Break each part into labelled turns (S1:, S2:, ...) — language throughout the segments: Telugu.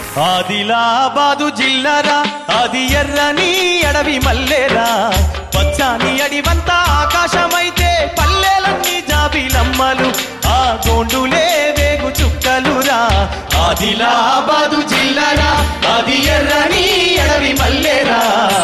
S1: ఆదిలాబాదు జిల్లరా అది ఎర్రని అడవి మల్లేరా పచ్చాని అడివంతా ఆకాశమైతే పల్లెలన్నీ జాబిలమ్మలు ఆ గోండులే వేగు చుక్కలురా ఆదిలాబాదు జిల్లరా అది ఎర్రని అడవి మల్లేరా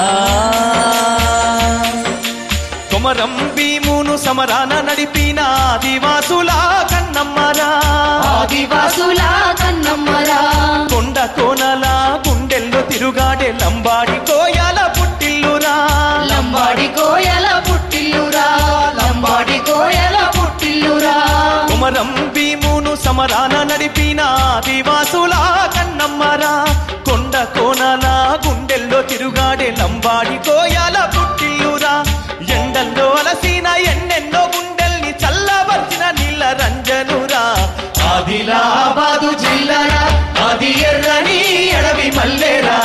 S1: కొమరం భీమును సమరాన నడిపిన ఆదివాసుల కన్నమ్మరా
S2: ఆదివాసుల కన్నమ్మరా
S1: కొండ కోనల గుండెల్లో తిరుగాడే లంబాడి కోయాల పుట్టిల్లురా
S2: లంబాడి కోయల పుట్టిల్లురా లంబాడి కోయల పుట్టిల్లురా
S1: కుమరం భీమును సమరాన నడిపిన ఆదివాసుల కన్నమ్మరా కొండ కోనల గుండెల్లో తిరుగాడే లంబాడి కోయాల పుట్టిల్లురా ఎండల్లో అలసిన ఎన్నెన్నో గుండెల్ని చల్లబర్చిన నీళ్ళ రంజనురా ఆదిలాబాదు జిల్లరా అది ఎర్రని అడవి మల్లేరా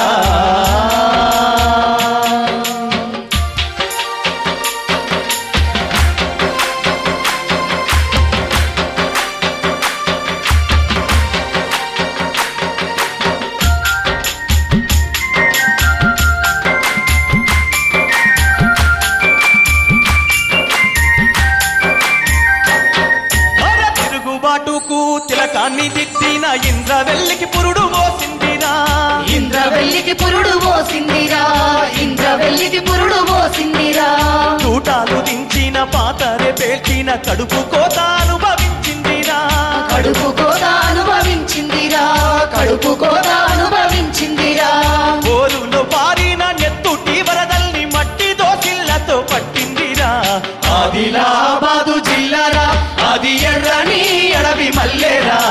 S1: అర తిరుగుబాటుకు తిలకాన్ని దిద్దిన ఇంద్రవెల్లికి పురుడు పోసిందిరా
S2: ఇంద్రవెల్లికి పురుడు పోసిందిరా ఇంద్రవెల్లికి పురుడు పోసిందిరా
S1: తూటాలు దించిన పాతరే పేల్చిన కడుపు కోత అనుభవించిందిరా
S2: కడుపు కోత అనుభవించిందిరా కడుపు కోత అనుభవించిందిరా
S1: ఓరులో పారిన నెత్తుటి వరదల్ని మట్టి దోసిళ్లతో పట్టిందిరా ఆదిలాబాదు జిల్లరా అది ఎర్రని అడవి మల్లేరా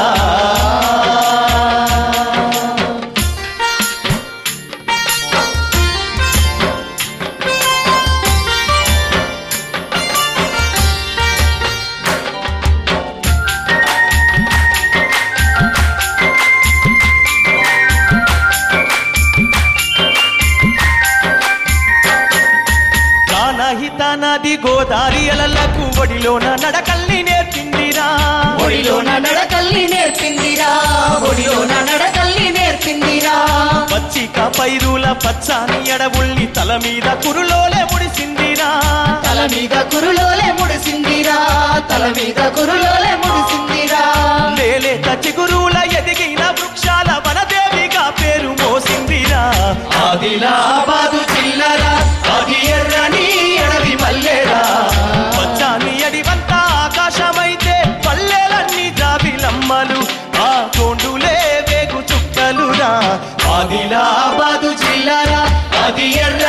S1: ప్రాణహిత నది గోదారి అలలకు ఒడిలోన నడకల్ని నేర్పిందిరా
S2: ఒడిలోన నడకల్ని నేర్పిందిరా ఒడిలోన నడకల్ని నేర్పిందిరా
S1: పచ్చిక పైరుల పచ్చాని అడవుల్ని తల మీద కురులోలే ముడిసిందిరా
S2: తల మీద కురులోలే ముడిసిందిరా తల మీద కురులోలే ముడిసిందిరా
S1: లేలేత చిగురుల ఎదిగిన వృక్షాల వనదేవిగా పేరు మోసిందిరా ఆదిలాబాదు జిల్లరా అది ఎర్రని అడవి మల్లేరా పచ్చాని అడివంతా ఆకాశమైతే పల్లెలన్నీ జాబిలమ్మలు ఆ కొండులే వేగు చుక్కలురా ఆదిలాబాదు జిల్లరా అది ఎర్ర